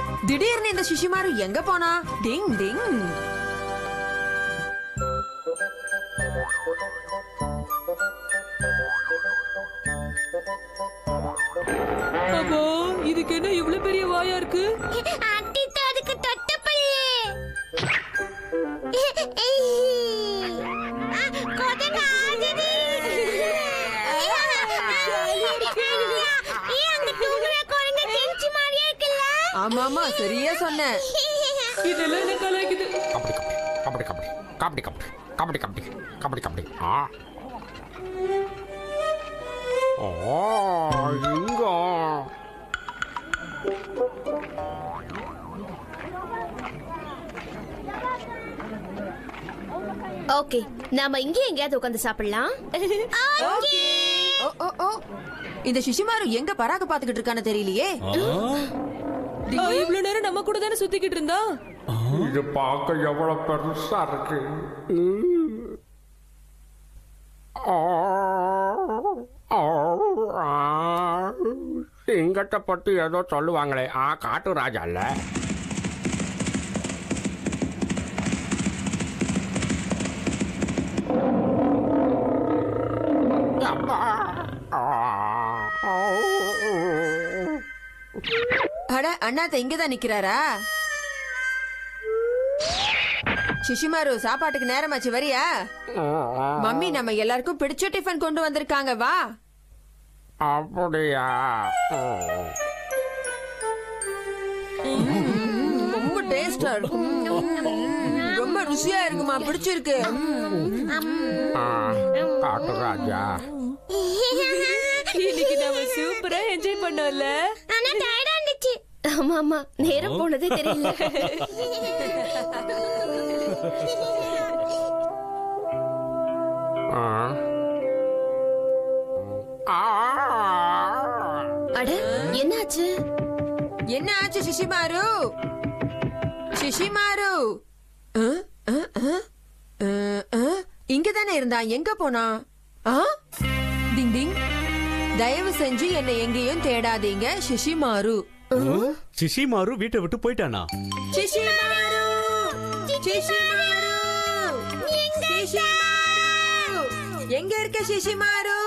திடீர்னு இந்த சிஷிமாரு எங்க போனா டிங் டிங் அப்போ இதுக்கு என்ன இவ்வளவு பெரிய வாயா இருக்கு அட்டித்து அதுக்கு தொட்டப்பள்ளி கொதங்க ஆகுது ஏன் அங்க தூங்குற குழந்தை தெரிஞ்சு மாதிரியே இருக்குல்ல ஆமா ஆமா சரியா சொன்ன இதெல்லாம் என்ன கலாய்க்குது கபடி கபடி கபடி கபடி கபடி கபடி கபடி கபடி ஆ ஓ இங்க ஓகே நாம இங்கே எங்கேயாவது உட்காந்து சாப்பிடலாம் ஓ ஓ ஓ இந்த சிஷிமாரு எங்க பராக்க பாத்துக்கிட்டு இருக்கான்னு தெரியலையே அவ இவ்வளவு நேரம் நம்ம கூட தானே சுத்திக்கிட்டு இருந்தா இது பார்க்க எவ்வளவு பெருசா இருக்கு ஆ, ஆ, ஆ. சிங்கத்தை பத்தி ஏதோ சொல்லுவாங்களே ஆ காட்டு ராஜா இல்ல அப்பா. ஆ, ஆ. அட அண்ணாத்த இங்கதான் நிக்கிறாரா சிஷிமாரு சாப்பாட்டுக்கு நேரமாச்சு வரியா மம்மி நம்ம எல்லாருக்கும் பிடிச்ச டிஃபன் கொண்டு வந்திருக்காங்க வா அப்படியா ரொம்ப டேஸ்டா இருக்கும் ம், ரொம்ப ருசியா இருக்குமா பிடிச்சிருக்கு ம். ஆ, காட்டு ராஜா இன்னைக்கு நாம சூப்பரா என்ஜாய் பண்ணோம்ல ஆனா டயர்டா இருந்துச்சு ஆமா ஆமா நேரம் போனதே தெரியல ஆ. ஆ. அட என்னாச்சு என்ன ஆச்சு சிஷிமாரு சிஷிமாரு அஹ், அஹ், அஹ், அஹ், அஹ். இங்கதானே இருந்தான் எங்க போனா ஆ? டிங் டிங் தயவு செஞ்சு என்னை எங்கேயும் தேடாதீங்க சிஷிமாரு சிஷிமாரு வீட்டை விட்டு போயிட்டானா சிஷிமாரு சிஷிமாரு சிஷிமாரு எங்க இருக்க சிஷிமாரு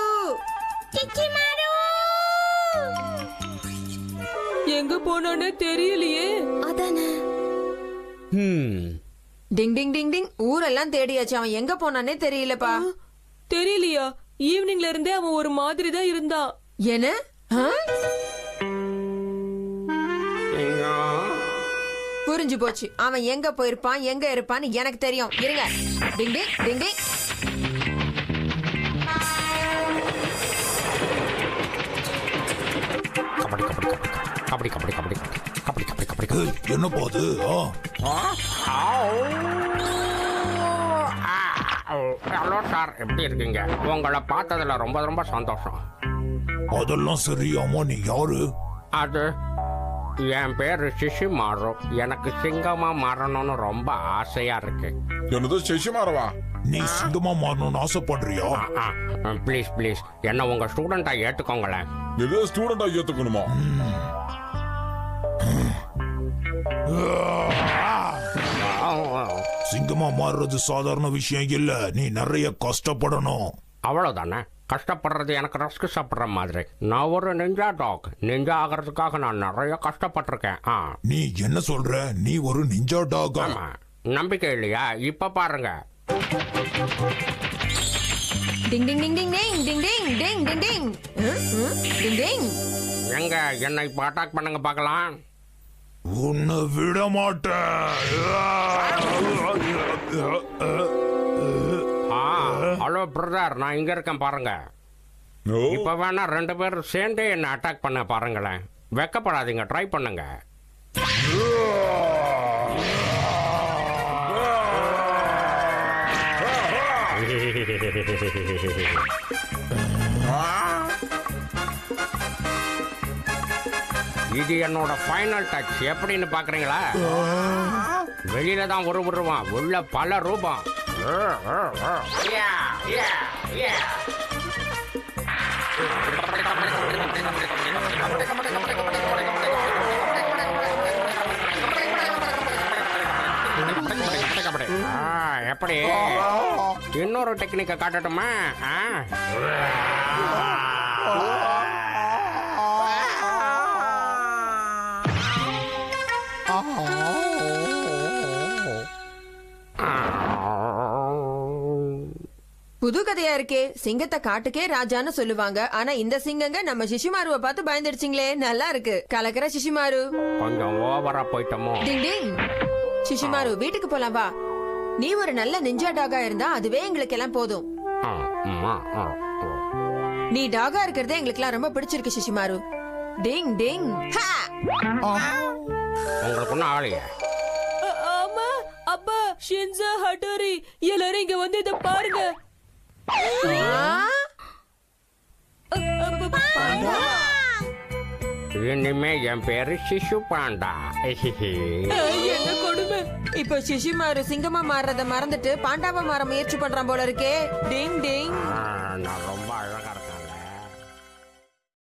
எங்க போனோன்னு தெரியலையே அதானே ஹம் டிங் டிங் டிங் டிங் ஊரெல்லாம் தேடியாச்சு அவன் எங்க போனானே தெரியலப்பா தெரியலையா ஈவினிங்ல இருந்தே அவன் ஒரு மாதிரி தான் இருந்தான் என்ன ஆ? இங்க. புரிஞ்சு போச்சு அவன் எங்க போயிருப்பான் எங்க இருப்பான்னு எனக்கு தெரியும் இருங்க டிங் டிங் டிங் டிங் கபடி கபடி கபடி கபடி கபடி கபடி கபடி கபடி கபடி ஏய், என்ன பாது ஹலோ சார் எப்படி இருக்கீங்க உங்களை பார்த்ததுல ரொம்ப ரொம்ப சந்தோஷம் அதெல்லாம் சரி அம்மா நீ யாரு அது என் பேரு சிஷி மாறும் எனக்கு சிங்கமா மாறணும்னு ரொம்ப ஆசையா இருக்கு என்னது சசிமாரவா நீ சிங்கமா மாறணும்னு ஆசைப்படுறியா ப்ளீஸ் ப்ளீஸ் என்ன உங்க ஸ்டூடெண்டா ஏத்துக்கோங்களேன் எதோ ஸ்டூடெண்டா ஏத்துக்கணுமா சிங்கமா மாறுறது சாதாரண விஷயம் இல்ல நீ நிறைய கஷ்டப்படணும் அவ்வளவுதானே கஷ்டப்படுறது எனக்கு ரஸ்க் சாப்பிடுற மாதிரி நான் ஒரு நெஞ்சா டாக் நெஞ்சா ஆகிறதுக்காக நான் நிறைய கஷ்டப்பட்டிருக்கேன் ஆ நீ என்ன சொல்ற நீ ஒரு நிஞ்சா டாகா ஆமா நம்பிக்கை இல்லையா இப்ப பாருங்க டிங் டிங் டிங் டிங் டிங் டிங் டிங் டிங் டிங் டிங் ம், ம், டிங் டிங் எங்க என்னை இப்ப அட்டாக் பண்ணுங்க பார்க்கலாம் உன்னை விட மாட்டேன் ஆ ஹலோ பிரதர் நான் இங்க இருக்கேன் பாருங்க ஓ, இப்ப வேணா ரெண்டு பேரும் சேர்ந்தே என்ன அட்டாக் பண்ண பாருங்களேன் வெக்கப்படாதீங்க ட்ரை பண்ணுங்க இது என்னோட ஃபைனல் டச் எப்படின்னு பாக்குறீங்களா வெளியில தான் ஒரு உருவம் உள்ள பல ரூபம் Yeah, yeah, yeah. எப்படி இன்னொரு டெக்னிக்கை காட்டட்டுமா ஆ? புது கதையா இருக்கே சிங்கத்தை காட்டுக்கே ராஜான்னு சொல்லுவாங்க ஆனா இந்த சிங்கங்க நம்ம சிஷிமாருவை பார்த்து பயந்துடுச்சிங்களே நல்லா இருக்கு கலக்கிற சிஷிமாரு கொஞ்சம் ஓவரா போயிட்டோமோ டிங் டிங் சிஷிமாரு வீட்டுக்கு போலாம் வா நீ ஒரு நல்ல நிஞ்சா டாகா இருந்தா அதுவே எங்களுக்கு எல்லாம் போதும் ஆ, ம், ஆ, ஆ, ஆ. நீ டாகா இருக்கிறதே எங்களுக்குலாம் ரொம்ப பிடிச்சிருக்கு சிஷிமாரு டிங் டிங் ஹா! உங்களுக்கு ஒன்றும் ஆகலையே அ- ஆமா அப்பா ஷின்சா ஹட்டோரி எல்லாரும் இங்க வந்து இத பாருங்க ஆ! அ- அப்ப- பாண்டா. இனிமே என் பேரு சிசு பாண்டா ஹிஹி. அ, என்ன கொடுமை இப்போ சிஷிமாரு சிங்கமா மாறுறத மறந்துட்டு பாண்டாவா மாற முயற்சி பண்றான் போல இருக்கே டிங் டிங்